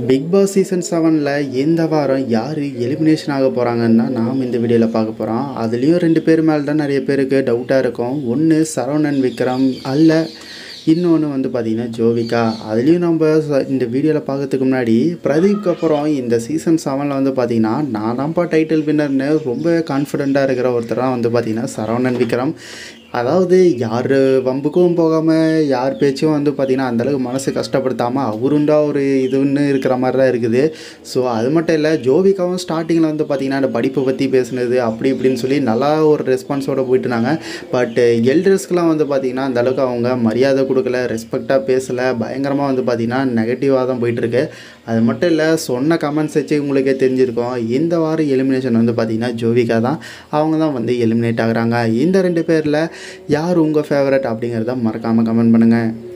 big Boss season செவனில் இந்த வாரம் யார் எலிமினேஷன் ஆக போகிறாங்கன்னு தான் நாம் இந்த வீடியோவில் பார்க்க போகிறோம் அதுலேயும் ரெண்டு பேர் மேலே தான் நிறைய பேருக்கு டவுட்டாக இருக்கும் ஒன்று சரவணன் விக்ரம் அல்ல இன்னொன்று வந்து பார்த்திங்கன்னா ஜோவிகா அதுலேயும் நம்ம ச- இந்த வீடியோவில் பார்க்கறதுக்கு முன்னாடி பிரதீப்க்கு அப்புறம் இந்த சீசன் செவனில் வந்து பார்த்திங்கன்னா நான் தான்ப்பா டைட்டில் வின்னர்னு ரொம்ப கான்ஃபிடெண்ட்டாக இருக்கிற ஒருத்தர் தான் வந்து பார்த்திங்கன்னா சரவணன் விக்ரம் அதாவது யார் வம்புக்கும் போகாமல் யார் பேச்சும் வந்து பார்த்திங்கன்னா அந்தளவுக்கு மனசு கஷ்டப்படுத்தாமல் அவருண்டா ஒரு இதுன்னு இருக்கிற மாதிரி தான் இருக்குது ஸோ அது மட்டும் இல்லை ஜோவிகாவும் ஸ்டார்டிங்கில் வந்து பார்த்திங்கன்னா இந்த படிப்பை பற்றி பேசுனது அப்படி இப்படின்னு சொல்லி நல்லா ஒரு ரெஸ்பான்ஸோடு போயிட்டு இருந்தாங்க பட் எல்டர்ஸ்க்கெலாம் வந்து பார்த்திங்கன்னா அந்த அளவுக்கு அவங்க மரியாதை கொடுக்கல ரெஸ்பெக்டாக பேசலை பயங்கரமாக வந்து பார்த்திங்கன்னா நெகட்டிவாக தான் போயிட்டுருக்கு அது மட்டும் இல்லை சொன்ன கமெண்ட்ஸ் வச்சு உங்களுக்கே தெரிஞ்சிருக்கும் இந்த வாரம் எலிமினேஷன் வந்து பார்த்திங்கன்னா ஜோவிகா தான் அவங்க தான் வந்து எலிமினேட் ஆகுறாங்க இந்த ரெண்டு பேரில் யார் உங்கள் ஃபேவரட் அப்படிங்கிறத மறக்காமல் கமெண்ட் பண்ணுங்கள்